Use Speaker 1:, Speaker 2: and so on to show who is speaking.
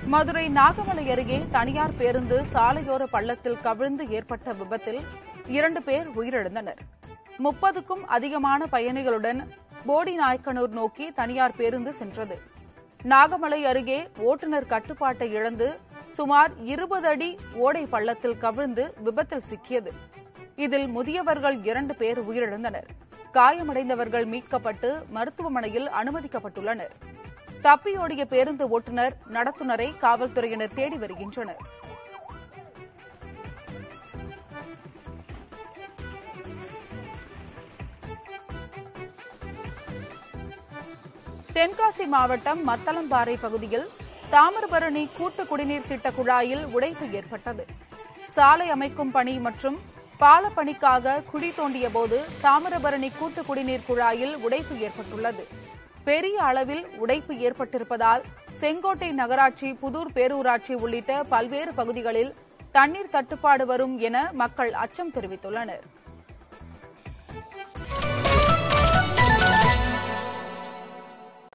Speaker 1: மதுரை நாகமலை அருகே தனியார் பேருந்து சாலையோர பள்ளத்தில் கவிழ்ந்து ஏற்பட்ட விபத்தில் இரண்டு பேர் உயிரிழந்தனர் முப்பதுக்கும் அதிகமான பயணிகளுடன் போடி நாயக்கனூர் நோக்கி தனியார் பேருந்து சென்றது நாகமலை அருகே ஓட்டுநர் கட்டுப்பாட்டை இழந்து சுமார் இருபது அடி ஓடை பள்ளத்தில் கவிழ்ந்து விபத்தில் சிக்கியது இதில் முதியவர்கள் இரண்டு பேர் உயிரிழந்தனர் காயமடைந்தவர்கள் மீட்கப்பட்டு மருத்துவமனையில் அனுமதிக்கப்பட்டுள்ளனர் தப்பியோடிய பேருந்து ஓட்டுநர் நடத்துனரை காவல்துறையினர் தேடி வருகின்றனர் தென்காசி மாவட்டம் மத்தளம்பாறை பகுதியில் தாமிரபரணி கூட்டு குடிநீர் திட்ட குழாயில் உடைப்பு ஏற்பட்டது சாலை அமைக்கும் பணி மற்றும் பாலப்பணிக்காக குழி தோண்டிய போது தாமிரபரணி கூட்டு குடிநீர் குழாயில் உடைப்பு ஏற்பட்டுள்ளது பெரிய அளவில் உடைப்பு ஏற்பட்டிருப்பதால் செங்கோட்டை நகராட்சி புதூர் பேரூராட்சி உள்ளிட்ட பல்வேறு பகுதிகளில் தண்ணீர் தட்டுப்பாடு வரும் என மக்கள் அச்சம் தெரிவித்துள்ளனர்